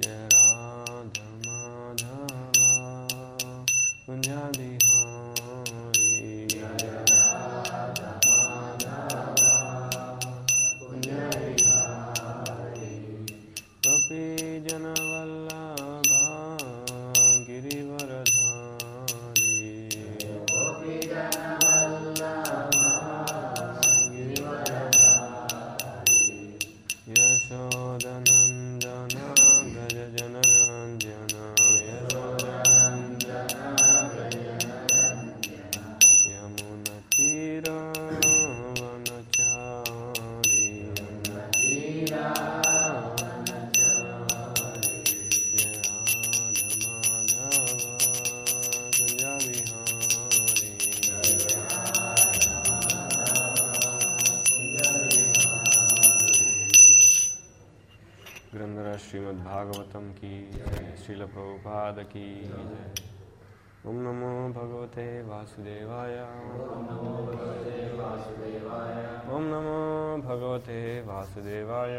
జయ రాధ మాధవ కుంజ బిహారీ జయ రాధ మాధవ కుంజ బిహారీ గోపీ జనవల్లభ గిరివరధారి గోపీ యశోదనందన గజ జనరంజన యశోదనందన యమున తీరావనచారి యమున తీరావనచారి జయ రాధ మాధవ కుంజ విహారీ ग्रंथराज श्रीमद् भागवतम की जय श्रील प्रभुपाद की जय ओम नमो भगवते वासुदेवाय ओम नमो भगवते वासुदेवाय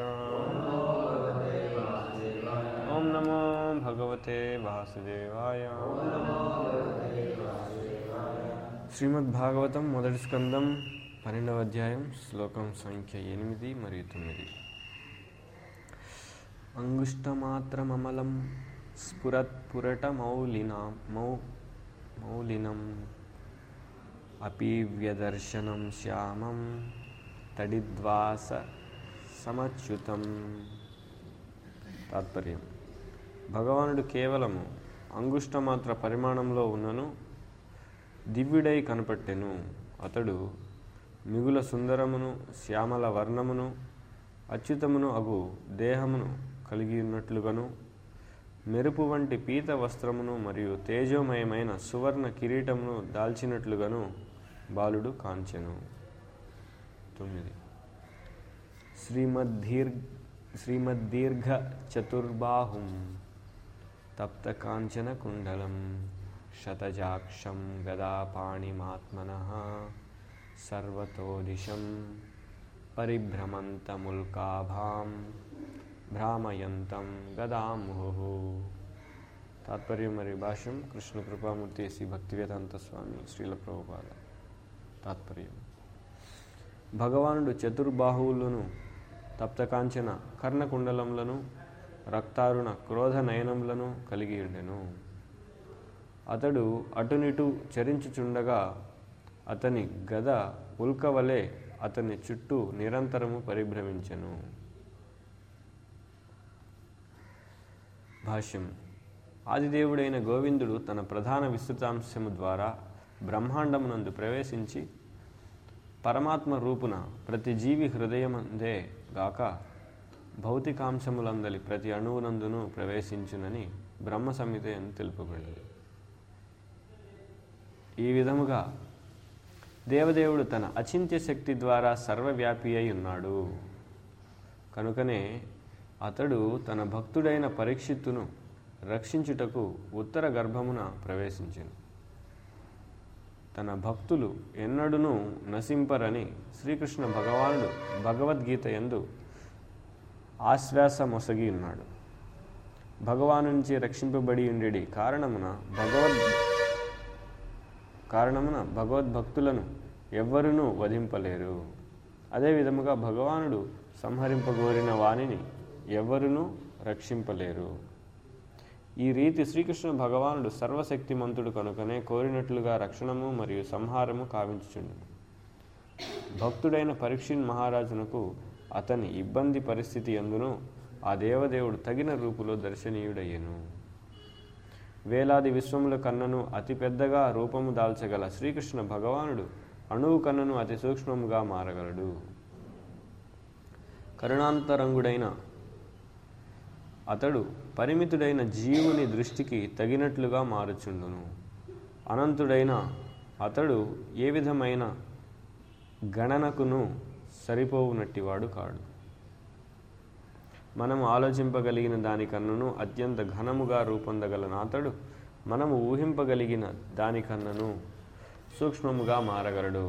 ओम नमो भगवते वासुदेवाय శ్రీమద్ భాగవతం మొదటి స్కందం పన్నెండవ అధ్యాయం శ్లోకం సంఖ్య ఎనిమిది మరియు తొమ్మిది అంగుష్టమాత్రమమలం స్ఫురత్పురటమౌలినా మౌ మౌలినం అపి వ్యదర్శనం శ్యామం తడిద్వాస సమచ్యుతం తాత్పర్యం భగవానుడు కేవలము అంగుష్టమాత్ర పరిమాణంలో ఉన్నను దివ్యుడై కనపట్టెను అతడు మిగుల సుందరమును శ్యామల వర్ణమును అచ్యుతమును అగు దేహమును కలిగి ఉన్నట్లుగాను మెరుపు వంటి పీత వస్త్రమును మరియు తేజోమయమైన సువర్ణ కిరీటమును దాల్చినట్లుగాను బాలుడు కాంచెను తొమ్మిది శ్రీమద్దీర్ శ్రీమద్దీర్ఘ చతుర్బాహుం తప్త కాంచన కుండలం శతజాక్షం గదాపాణిమాత్మన సర్వతో దిశం పరిభ్రమంతముల్కాభాం భ్రామయంతం గదాముహు తాత్పర్యం మరియు భాష్యం కృష్ణ కృపామూర్తి శ్రీ భక్తివేదాంత స్వామి శ్రీల ప్రభుపాద తాత్పర్యం భగవానుడు చతుర్బాహువులను తప్తకాంచన కర్ణకుండలములను రక్తారుణ క్రోధ నయనములను కలిగి ఉండెను అతడు అటునిటు చరించుచుండగా అతని గద ఉల్కవలే అతని చుట్టూ నిరంతరము పరిభ్రమించెను భాష్యం ఆదిదేవుడైన గోవిందుడు తన ప్రధాన విస్తృతాంశము ద్వారా బ్రహ్మాండమునందు ప్రవేశించి పరమాత్మ రూపున ప్రతి జీవి హృదయమందే గాక భౌతికాంశములందలి ప్రతి అణువునందును ప్రవేశించునని బ్రహ్మ సంహిత అని తెలుపబడింది ఈ విధముగా దేవదేవుడు తన అచింత్య శక్తి ద్వారా సర్వవ్యాపి అయి ఉన్నాడు కనుకనే అతడు తన భక్తుడైన పరీక్షిత్తును రక్షించుటకు ఉత్తర గర్భమున ప్రవేశించెను తన భక్తులు ఎన్నడూనూ నశింపరని శ్రీకృష్ణ భగవానుడు భగవద్గీత ఎందు ఆశ్వాస మొసగి ఉన్నాడు భగవాను నుంచి రక్షింపబడి ఉండేడి కారణమున భగవద్ కారణమున భగవద్భక్తులను ఎవ్వరునూ వధింపలేరు అదే విధముగా భగవానుడు సంహరింపగోరిన వాణిని ఎవ్వరునూ రక్షింపలేరు ఈ రీతి శ్రీకృష్ణ భగవానుడు సర్వశక్తిమంతుడు కనుకనే కోరినట్లుగా రక్షణము మరియు సంహారము కావించుచుండు భక్తుడైన పరీక్షిన్ మహారాజునకు అతని ఇబ్బంది పరిస్థితి ఎందును ఆ దేవదేవుడు తగిన రూపులో దర్శనీయుడయ్యను వేలాది విశ్వముల కన్నను అతి పెద్దగా రూపము దాల్చగల శ్రీకృష్ణ భగవానుడు అణువు కన్నను అతి సూక్ష్మముగా మారగలడు కరుణాంతరంగుడైన అతడు పరిమితుడైన జీవుని దృష్టికి తగినట్లుగా మారుచుండును అనంతుడైన అతడు ఏ విధమైన గణనకును సరిపోవునట్టివాడు కాడు మనము ఆలోచింపగలిగిన దానికన్నను అత్యంత ఘనముగా రూపొందగల నాతడు మనము ఊహింపగలిగిన దానికన్నను సూక్ష్మముగా మారగలడు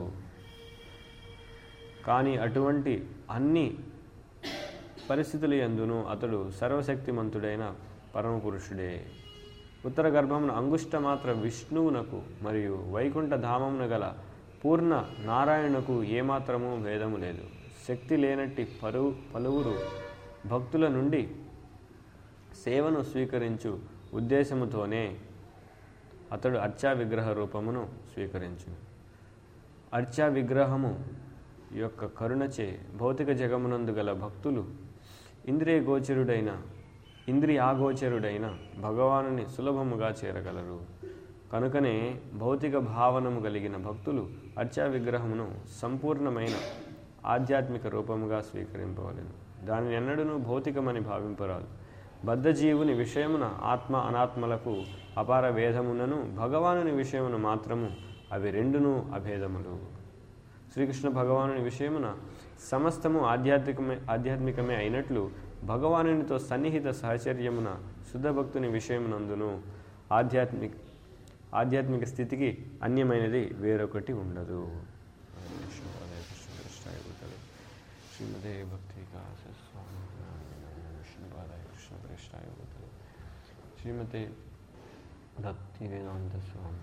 కానీ అటువంటి అన్ని పరిస్థితుల యందును అతడు సర్వశక్తిమంతుడైన పరమపురుషుడే ఉత్తర గర్భమున అంగుష్ట మాత్ర విష్ణువునకు మరియు వైకుంఠ ధామమున గల పూర్ణ నారాయణకు ఏమాత్రము భేదము లేదు శక్తి లేనట్టి పరు పలువురు భక్తుల నుండి సేవను స్వీకరించు ఉద్దేశముతోనే అతడు అర్చా విగ్రహ రూపమును స్వీకరించు అర్చా విగ్రహము యొక్క కరుణచే భౌతిక జగమునందు గల భక్తులు ఇంద్రియ గోచరుడైన ఇంద్రియాగోచరుడైన భగవానుని సులభముగా చేరగలరు కనుకనే భౌతిక భావనము కలిగిన భక్తులు అర్చా విగ్రహమును సంపూర్ణమైన ఆధ్యాత్మిక రూపముగా స్వీకరింపవలెను దానిని ఎన్నడూనూ భౌతికమని భావింపరాదు బద్ధజీవుని విషయమున ఆత్మ అనాత్మలకు అపార భేదమునను భగవానుని విషయమున మాత్రము అవి రెండును అభేదములు శ్రీకృష్ణ భగవానుని విషయమున సమస్తము ఆధ్యాత్మికమే ఆధ్యాత్మికమే అయినట్లు భగవానునితో సన్నిహిత సహచర్యమున శుద్ధ భక్తుని విషయమునందును ఆధ్యాత్మిక ఆధ్యాత్మిక స్థితికి అన్యమైనది వేరొకటి ఉండదు హరే కృష్ణ హరే కృష్ణ కృష్ణాయ భూతలే శ్రీమతే భక్తి వికాస స్వామి విష్ణుపాదాయ కృష్ణ కృష్ణాయ భూతలే శ్రీమతే భక్తి వేదాంత స్వామి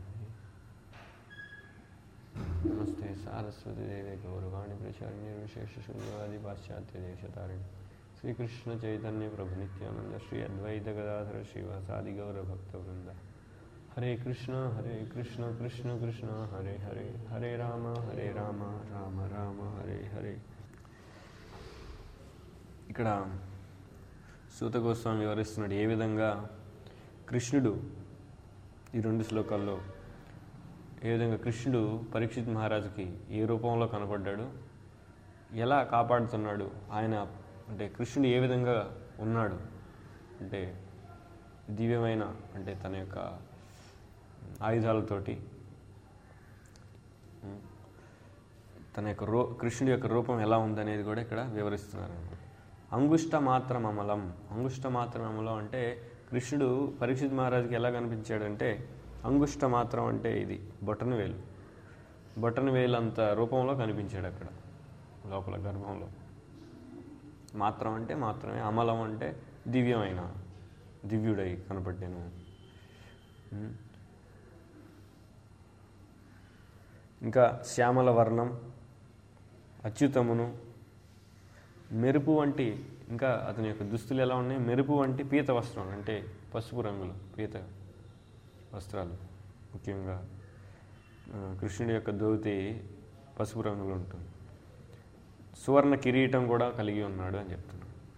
నమస్తే సారస్వతి దేవి గౌరవాణి ప్రచారిణి విశేష శూన్యవాది పాశ్చాత్య దేశతారిణి శ్రీకృష్ణ చైతన్య ప్రభు నిత్యానంద శ్రీ అద్వైత గదాధర శ్రీవాసాది గౌర భక్త వృంద హరే కృష్ణ హరే కృష్ణ కృష్ణ కృష్ణ హరే హరే హరే రామ హరే రామ రామ రామ హరే హరే ఇక్కడ సూత గోస్వామి వివరిస్తున్నాడు ఏ విధంగా కృష్ణుడు ఈ రెండు శ్లోకాల్లో ఏ విధంగా కృష్ణుడు పరీక్షిత్ మహారాజుకి ఏ రూపంలో కనపడ్డాడు ఎలా కాపాడుతున్నాడు ఆయన అంటే కృష్ణుడు ఏ విధంగా ఉన్నాడు అంటే దివ్యమైన అంటే తన యొక్క ఆయుధాలతోటి ఉం, తన యొక్క రూ కృష్ణుడి యొక్క రూపం ఎలా ఉందనేది కూడా ఇక్కడ వివరిస్తున్నారు అన్నమాట అంగుష్ట మాత్రం అమలం అంగుష్ట మాత్రం అమలం అంటే కృష్ణుడు పరీక్షిత్ మహారాజుకి ఎలా కనిపించాడంటే అంగుష్ట మాత్రం అంటే ఇది బొటన వేలు బొటన వేలు అంత రూపంలో కనిపించాడు అక్కడ లోపల గర్భంలో మాత్రం అంటే మాత్రమే అమలం అంటే దివ్యమైన దివ్యుడై కనపడ్డాను ఉం. ఇంకా శ్యామల వర్ణం అచ్యుతమును మెరుపు వంటి ఇంకా అతని యొక్క దుస్తులు ఎలా ఉన్నాయి మెరుపు వంటి పీత వస్త్రం అంటే పసుపు రంగులు పీత వస్త్రాలు ముఖ్యంగా ఆ, కృష్ణుడి యొక్క ధోతి పసుపు రంగులో ఉంటుంది సువర్ణ కిరీటం కూడా కలిగి ఉన్నాడు అని చెప్తున్నాడు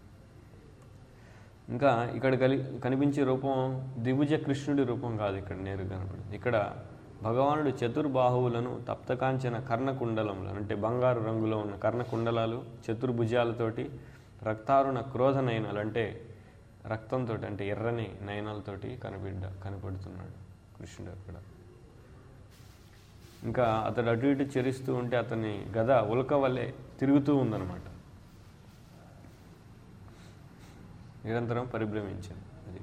ఇంకా ఇక్కడ కలి కనిపించే రూపం దిభుజ కృష్ణుడి రూపం కాదు ఇక్కడ నేరుగా కనపడింది ఇక్కడ భగవానుడు చతుర్బాహువులను తప్తకాంచన కర్ణకుండలములను అంటే బంగారు రంగులో ఉన్న కర్ణకుండలాలు చతుర్భుజాలతోటి రక్తారుణ క్రోధ నయనాలు అంటే రక్తంతో అంటే ఎర్రని నయనాలతోటి కనిపిడ్డ కనపడుతున్నాడు కృష్ణుడు అక్కడ ఇంకా అతడు అటు ఇటు చెరిస్తూ ఉంటే అతని గద ఉలక వల్లే తిరుగుతూ ఉందన్నమాట నిరంతరం పరిభ్రమించింది అది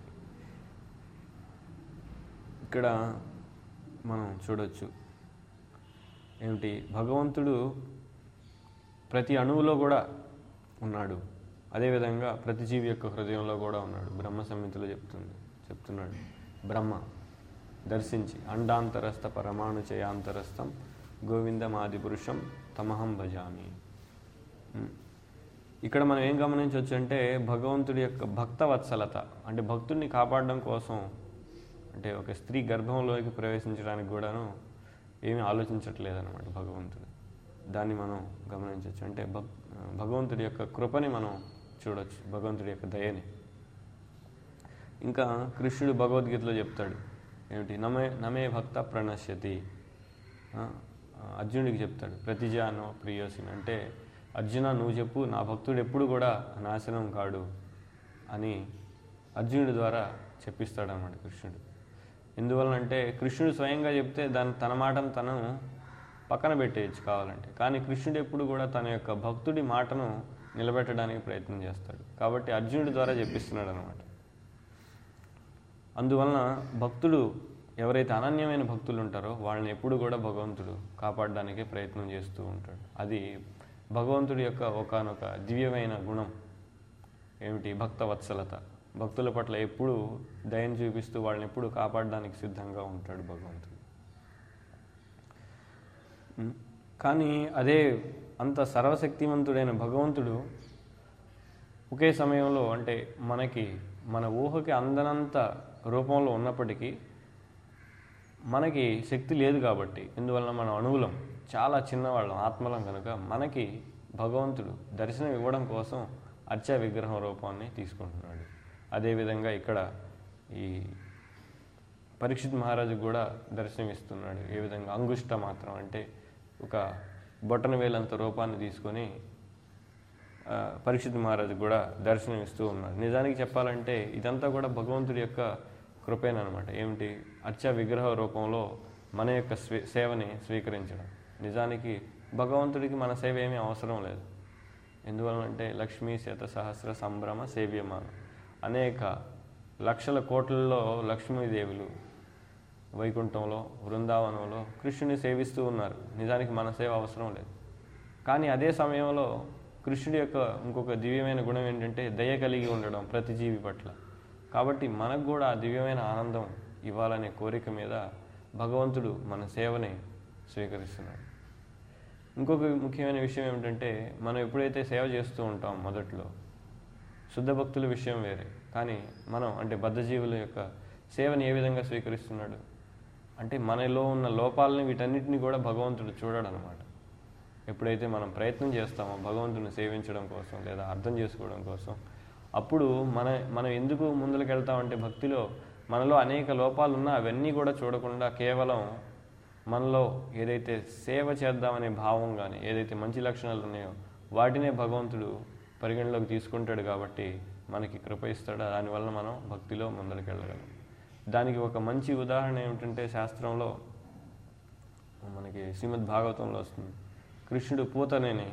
ఇక్కడ మనం చూడొచ్చు ఏమిటి భగవంతుడు ప్రతి అణువులో కూడా ఉన్నాడు అదేవిధంగా ప్రతి జీవి యొక్క హృదయంలో కూడా ఉన్నాడు బ్రహ్మ సంహితలో చెప్తుంది చెప్తున్నాడు బ్రహ్మ దర్శించి అండాంతరస్థ పరమాణు చయాంతరస్థం గోవిందమాది పురుషం తమహం భజామి ఉం. ఇక్కడ మనం ఏం గమనించవచ్చు అంటే భగవంతుడి యొక్క భక్త వత్సలత అంటే భక్తుడిని కాపాడడం కోసం అంటే ఒక స్త్రీ గర్భంలోకి ప్రవేశించడానికి కూడాను ఏమీ ఆలోచించట్లేదు అనమాట భగవంతుడు దాన్ని మనం గమనించవచ్చు అంటే భక్ భగవంతుడి యొక్క కృపని మనం చూడొచ్చు భగవంతుడి యొక్క దయని ఇంకా కృష్ణుడు భగవద్గీతలో చెప్తాడు ఏమిటి నమే నమే భక్త ప్రణశ్యతి ఆ, అర్జునుడికి చెప్తాడు ప్రతిజానో ప్రియోసిన్ అంటే అర్జున నువ్వు చెప్పు నా భక్తుడు ఎప్పుడు కూడా నాశనం కాడు అని అర్జునుడి ద్వారా చెప్పిస్తాడు అన్నమాట కృష్ణుడు ఎందువలనంటే కృష్ణుడు స్వయంగా చెప్తే దాని తన మాటను తను పక్కన పెట్టేయచ్చు కావాలంటే కానీ కృష్ణుడు ఎప్పుడు కూడా తన యొక్క భక్తుడి మాటను నిలబెట్టడానికి ప్రయత్నం చేస్తాడు కాబట్టి అర్జునుడి ద్వారా చెప్పిస్తున్నాడు అనమాట అందువలన భక్తుడు ఎవరైతే అనన్యమైన భక్తులు ఉంటారో వాళ్ళని ఎప్పుడు కూడా భగవంతుడు కాపాడడానికే ప్రయత్నం చేస్తూ ఉంటాడు అది భగవంతుడి యొక్క ఒకానొక దివ్యమైన గుణం ఏమిటి భక్త వత్సలత భక్తుల పట్ల ఎప్పుడు దయను చూపిస్తూ వాళ్ళని ఎప్పుడు కాపాడడానికి సిద్ధంగా ఉంటాడు భగవంతుడు ఉం. కానీ అదే అంత సర్వశక్తివంతుడైన భగవంతుడు ఒకే సమయంలో అంటే మనకి మన ఊహకి అందనంత రూపంలో ఉన్నప్పటికీ మనకి శక్తి లేదు కాబట్టి ఇందువలన మన అణువులం చాలా చిన్నవాళ్ళం ఆత్మలం కనుక మనకి భగవంతుడు దర్శనం ఇవ్వడం కోసం అర్చా విగ్రహం రూపాన్ని తీసుకుంటున్నాడు అదేవిధంగా ఇక్కడ ఈ పరీక్షిత్ మహారాజు కూడా దర్శనం ఇస్తున్నాడు ఏ విధంగా అంగుష్ట మాత్రం అంటే ఒక బొట్టన వేలంత రూపాన్ని తీసుకొని ఆ, పరీక్షిత్ మహారాజు కూడా దర్శనం ఇస్తూ ఉన్నాడు నిజానికి చెప్పాలంటే ఇదంతా కూడా భగవంతుడి యొక్క కృపేనమాట ఏమిటి అర్చ విగ్రహ రూపంలో మన యొక్క స్వీ సేవని స్వీకరించడం నిజానికి భగవంతుడికి మన సేవ ఏమీ అవసరం లేదు ఎందువలనంటే లక్ష్మీ శత సహస్ర సంభ్రమ సేవ్యమానం అనేక లక్షల కోట్లలో లక్ష్మీదేవులు వైకుంఠంలో బృందావనంలో కృష్ణుని సేవిస్తూ ఉన్నారు నిజానికి మన సేవ అవసరం లేదు కానీ అదే సమయంలో కృష్ణుడి యొక్క ఇంకొక దివ్యమైన గుణం ఏంటంటే దయ కలిగి ఉండడం ప్రతి జీవి పట్ల కాబట్టి మనకు కూడా ఆ దివ్యమైన ఆనందం ఇవ్వాలనే కోరిక మీద భగవంతుడు మన సేవని స్వీకరిస్తున్నాడు ఇంకొక ముఖ్యమైన విషయం ఏమిటంటే మనం ఎప్పుడైతే సేవ చేస్తూ ఉంటాం మొదట్లో శుద్ధ భక్తుల విషయం వేరే కానీ మనం అంటే బద్ధజీవుల యొక్క సేవని ఏ విధంగా స్వీకరిస్తున్నాడు అంటే మనలో ఉన్న లోపాలని వీటన్నిటిని కూడా భగవంతుడు చూడడు అనమాట ఎప్పుడైతే మనం ప్రయత్నం చేస్తామో భగవంతుని సేవించడం కోసం లేదా అర్థం చేసుకోవడం కోసం అప్పుడు మన మనం ఎందుకు ముందుకు వెళ్తామంటే భక్తిలో మనలో అనేక లోపాలు ఉన్నా అవన్నీ కూడా చూడకుండా కేవలం మనలో ఏదైతే సేవ చేద్దామనే భావం కానీ ఏదైతే మంచి లక్షణాలు ఉన్నాయో వాటినే భగవంతుడు పరిగణలోకి తీసుకుంటాడు కాబట్టి మనకి కృప ఇస్తాడు దానివల్ల మనం భక్తిలో ముందరికి వెళ్ళగలం దానికి ఒక మంచి ఉదాహరణ ఏమిటంటే శాస్త్రంలో మనకి శ్రీమద్ భాగవతంలో వస్తుంది కృష్ణుడు పూతనేని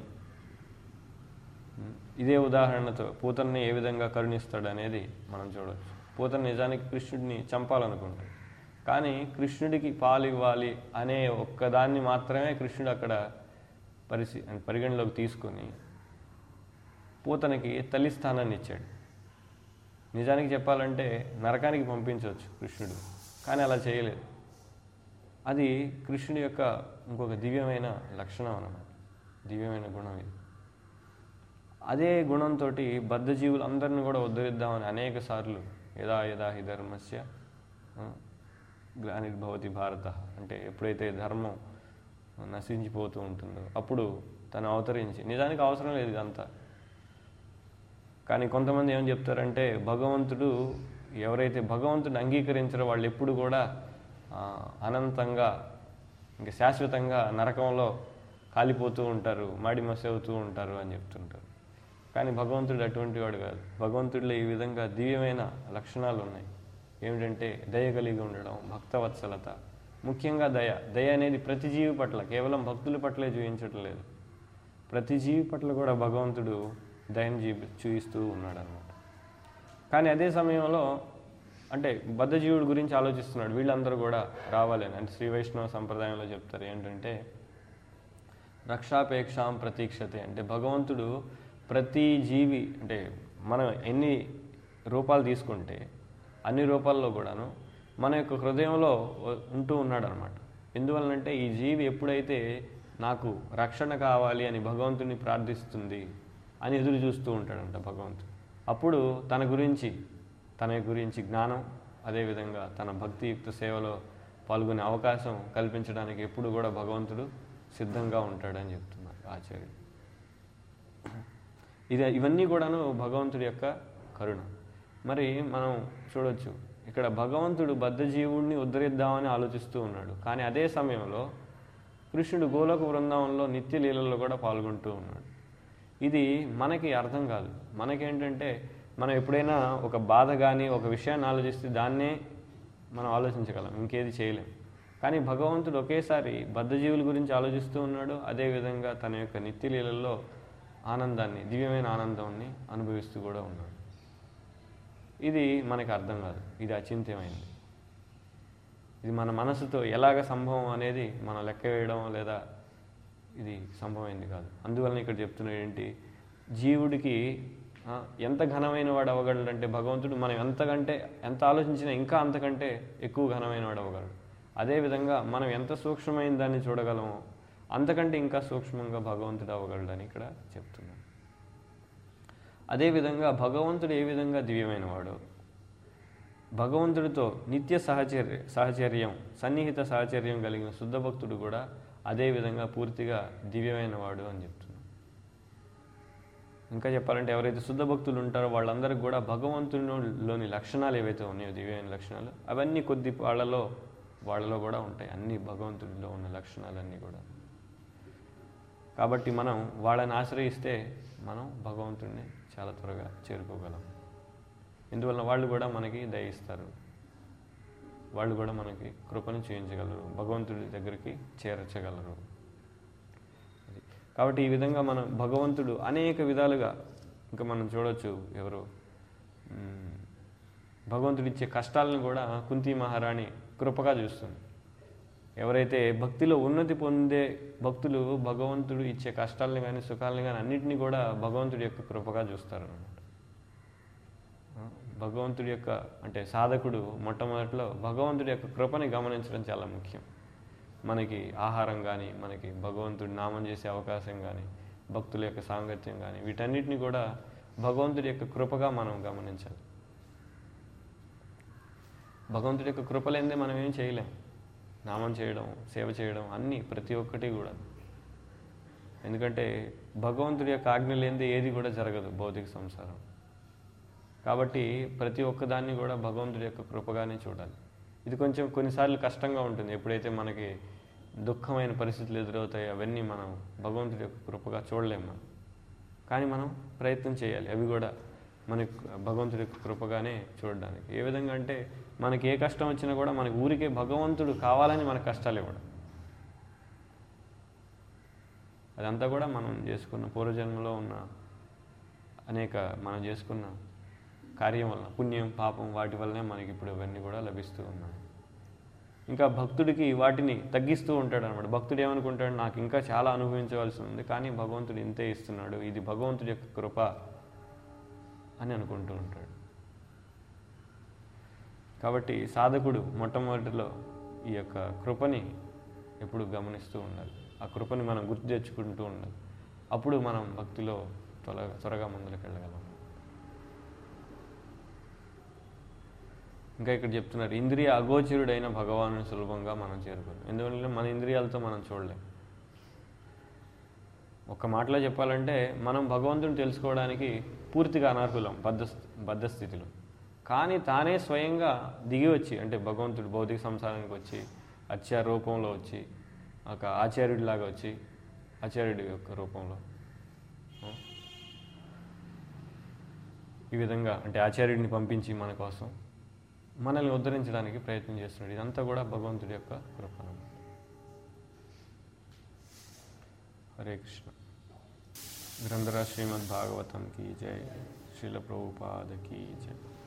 ఇదే ఉదాహరణతో పూతన్ని ఏ విధంగా కరుణిస్తాడు అనేది మనం చూడవచ్చు పూతన నిజానికి కృష్ణుడిని చంపాలనుకుంటాడు కానీ కృష్ణుడికి పాలు ఇవ్వాలి అనే ఒక్కదాన్ని మాత్రమే కృష్ణుడు అక్కడ పరిశీ పరిగణలోకి తీసుకొని పూతనకి తల్లి స్థానాన్ని ఇచ్చాడు నిజానికి చెప్పాలంటే నరకానికి పంపించవచ్చు కృష్ణుడు కానీ అలా చేయలేదు అది కృష్ణుడి యొక్క ఇంకొక దివ్యమైన లక్షణం అన్నమాట దివ్యమైన గుణం ఇది అదే గుణంతో బద్ధజీవులు అందరిని కూడా ఉద్ధరిద్దామని అనేక సార్లు యదా యదా హి ధర్మస్య ఆ, గ్లానిర్భవతి భారత అంటే ఎప్పుడైతే ధర్మం నశించిపోతూ ఉంటుందో అప్పుడు తను అవతరించి నిజానికి అవసరం లేదు ఇదంతా కానీ కొంతమంది ఏం చెప్తారంటే భగవంతుడు ఎవరైతే భగవంతుడిని అంగీకరించారో వాళ్ళు ఎప్పుడు కూడా ఆ, అనంతంగా ఇంకా శాశ్వతంగా నరకంలో కాలిపోతూ ఉంటారు మాడి మసి అవుతూ ఉంటారు అని చెప్తుంటారు కానీ భగవంతుడు అటువంటి వాడు కాదు భగవంతుడిలో ఈ విధంగా దివ్యమైన లక్షణాలు ఉన్నాయి ఏమిటంటే దయ కలిగి ఉండడం భక్తవత్సలత ముఖ్యంగా దయ దయ అనేది ప్రతి జీవి పట్ల కేవలం భక్తుల పట్లే చూపించటం లేదు ప్రతి జీవి పట్ల కూడా భగవంతుడు దయను చూపి చూపిస్తూ ఉన్నాడు అనమాట కానీ అదే సమయంలో అంటే బద్ధజీవుడి గురించి ఆలోచిస్తున్నాడు వీళ్ళందరూ కూడా రావాలని అంటే శ్రీ వైష్ణవ సంప్రదాయంలో చెప్తారు ఏంటంటే రక్షాపేక్షాం ప్రతీక్షతే అంటే భగవంతుడు ప్రతి జీవి అంటే మనం ఎన్ని రూపాలు తీసుకుంటే అన్ని రూపాల్లో కూడాను మన యొక్క హృదయంలో ఉంటూ ఉన్నాడు అనమాట ఎందువలనంటే ఈ జీవి ఎప్పుడైతే నాకు రక్షణ కావాలి అని భగవంతుని ప్రార్థిస్తుంది అని ఎదురు చూస్తూ ఉంటాడంట భగవంతుడు అప్పుడు తన గురించి తన గురించి జ్ఞానం అదేవిధంగా తన భక్తియుక్త సేవలో పాల్గొనే అవకాశం కల్పించడానికి ఎప్పుడు కూడా భగవంతుడు సిద్ధంగా ఉంటాడని చెప్తున్నారు ఆచార్యులు ఇది ఇవన్నీ కూడాను భగవంతుడి యొక్క కరుణ మరి మనం చూడొచ్చు ఇక్కడ భగవంతుడు బద్ధజీవుడిని ఉద్ధరిద్దామని ఆలోచిస్తూ ఉన్నాడు కానీ అదే సమయంలో కృష్ణుడు గోలోక బృందావనంలో నిత్య లీలల్లో కూడా పాల్గొంటూ ఉన్నాడు ఇది మనకి అర్థం కాదు మనకేంటంటే మనం ఎప్పుడైనా ఒక బాధ కానీ ఒక విషయాన్ని ఆలోచిస్తే దాన్నే మనం ఆలోచించగలం ఇంకేది చేయలేం కానీ భగవంతుడు ఒకేసారి బద్ధజీవుల గురించి ఆలోచిస్తూ ఉన్నాడు అదేవిధంగా తన యొక్క నిత్య లీలల్లో ఆనందాన్ని దివ్యమైన ఆనందాన్ని అనుభవిస్తూ కూడా ఉన్నాడు ఇది మనకి అర్థం కాదు ఇది అచింత్యమైంది ఇది మన మనసుతో ఎలాగ సంభవం అనేది మనం లెక్క వేయడం లేదా ఇది సంభవమైంది కాదు అందువలన ఇక్కడ చెప్తున్నాడు ఏంటి జీవుడికి ఆ, ఎంత ఘనమైన వాడు అవ్వగలడు అంటే భగవంతుడు మనం ఎంతకంటే ఎంత ఆలోచించినా ఇంకా అంతకంటే ఎక్కువ ఘనమైన వాడు అవ్వగలడు అదేవిధంగా మనం ఎంత సూక్ష్మమైన దాన్ని చూడగలమో అంతకంటే ఇంకా సూక్ష్మంగా భగవంతుడు అవ్వగలడని ఇక్కడ చెప్తున్నాం అదేవిధంగా భగవంతుడు ఏ విధంగా దివ్యమైన వాడు భగవంతుడితో నిత్య సహచర్య సహచర్యం సన్నిహిత సహచర్యం కలిగిన శుద్ధ భక్తుడు కూడా అదే విధంగా పూర్తిగా దివ్యమైన వాడు అని చెప్తున్నాం ఇంకా చెప్పాలంటే ఎవరైతే శుద్ధ భక్తులు ఉంటారో వాళ్ళందరికీ కూడా భగవంతునిలోని లక్షణాలు ఏవైతే ఉన్నాయో దివ్యమైన లక్షణాలు అవన్నీ కొద్ది వాళ్ళలో వాళ్ళలో కూడా ఉంటాయి అన్ని భగవంతుడిలో ఉన్న లక్షణాలన్నీ కూడా కాబట్టి మనం వాళ్ళని ఆశ్రయిస్తే మనం భగవంతుడిని చాలా త్వరగా చేరుకోగలం ఇందువల్ల వాళ్ళు కూడా మనకి దయిస్తారు వాళ్ళు కూడా మనకి కృపను చేయించగలరు భగవంతుడి దగ్గరికి చేర్చగలరు అది. కాబట్టి ఈ విధంగా మనం భగవంతుడు అనేక విధాలుగా ఇంకా మనం చూడొచ్చు ఎవరు మ్, భగవంతుడు ఇచ్చే కష్టాలను కూడా కుంతి మహారాణి కృపగా చూస్తుంది ఎవరైతే భక్తిలో ఉన్నతి పొందే భక్తులు భగవంతుడు ఇచ్చే కష్టాలను కానీ సుఖాలను కానీ అన్నింటినీ కూడా భగవంతుడి యొక్క కృపగా చూస్తారు అన్నమాట ఆ, భగవంతుడి యొక్క అంటే సాధకుడు మొట్టమొదటిలో భగవంతుడి యొక్క కృపని గమనించడం చాలా ముఖ్యం మనకి ఆహారం కానీ మనకి భగవంతుడి నామం చేసే అవకాశం కానీ భక్తుల యొక్క సాంగత్యం కానీ వీటన్నిటిని కూడా భగవంతుడి యొక్క కృపగా మనం గమనించాలి భగవంతుడి యొక్క కృప లేనిదే మనం ఏం చేయలేం నామం చేయడం సేవ చేయడం అన్నీ ప్రతి ఒక్కటి కూడా ఎందుకంటే భగవంతుడి యొక్క ఆజ్ఞ లేనిదే ఏది కూడా జరగదు భౌతిక సంసారం కాబట్టి ప్రతి ఒక్కదాన్ని కూడా భగవంతుడి యొక్క కృపగానే చూడాలి ఇది కొంచెం కొన్నిసార్లు కష్టంగా ఉంటుంది ఎప్పుడైతే మనకి దుఃఖమైన పరిస్థితులు ఎదురవుతాయి అవన్నీ మనం భగవంతుడి యొక్క కృపగా చూడలేము మనం కానీ మనం ప్రయత్నం చేయాలి అవి కూడా మనకి భగవంతుడి యొక్క కృపగానే చూడడానికి ఏ విధంగా అంటే మనకి ఏ కష్టం వచ్చినా కూడా మనకి ఊరికే భగవంతుడు కావాలని మనకు కష్టాలు ఇవ్వడం అదంతా కూడా మనం చేసుకున్న పూర్వజన్మలో ఉన్న అనేక మనం చేసుకున్న కార్యం వల్ల పుణ్యం పాపం వాటి వల్లనే మనకి ఇప్పుడు ఇవన్నీ కూడా లభిస్తూ ఉన్నాయి ఇంకా భక్తుడికి వాటిని తగ్గిస్తూ ఉంటాడు అనమాట భక్తుడు ఏమనుకుంటాడు నాకు ఇంకా చాలా అనుభవించవలసి ఉంది కానీ భగవంతుడు ఇంతే ఇస్తున్నాడు ఇది భగవంతుడి యొక్క కృప అని అనుకుంటూ ఉంటాడు కాబట్టి సాధకుడు మొట్టమొదటిలో ఈ యొక్క కృపని ఎప్పుడు గమనిస్తూ ఉండాలి ఆ కృపని మనం గుర్తు తెచ్చుకుంటూ ఉండాలి అప్పుడు మనం భక్తిలో త్వరగా త్వరగా ముందుకు వెళ్ళగలం ఇంకా ఇక్కడ చెప్తున్నారు ఇంద్రియ అగోచరుడైన భగవాను సులభంగా మనం చేరుకోలేం ఎందువల్ల మన ఇంద్రియాలతో మనం చూడలేం ఒక మాటలో చెప్పాలంటే మనం భగవంతుని తెలుసుకోవడానికి పూర్తిగా అనర్హులం బద్ధ బద్ధస్థితిలో కానీ తానే స్వయంగా దిగి వచ్చి అంటే భగవంతుడు భౌతిక సంసారానికి వచ్చి అత్యార రూపంలో వచ్చి ఒక ఆచార్యుడిలాగా వచ్చి ఆచార్యుడి యొక్క రూపంలో ఆ, ఈ విధంగా అంటే ఆచార్యుడిని పంపించి మన కోసం మనల్ని ఉద్ధరించడానికి ప్రయత్నం చేస్తున్నాడు ఇదంతా కూడా భగవంతుడి యొక్క కృపణ హరే కృష్ణ గ్రంథరా శ్రీమద్ భాగవతం కీ జై శ్రీల ప్రభుపాద కీ జై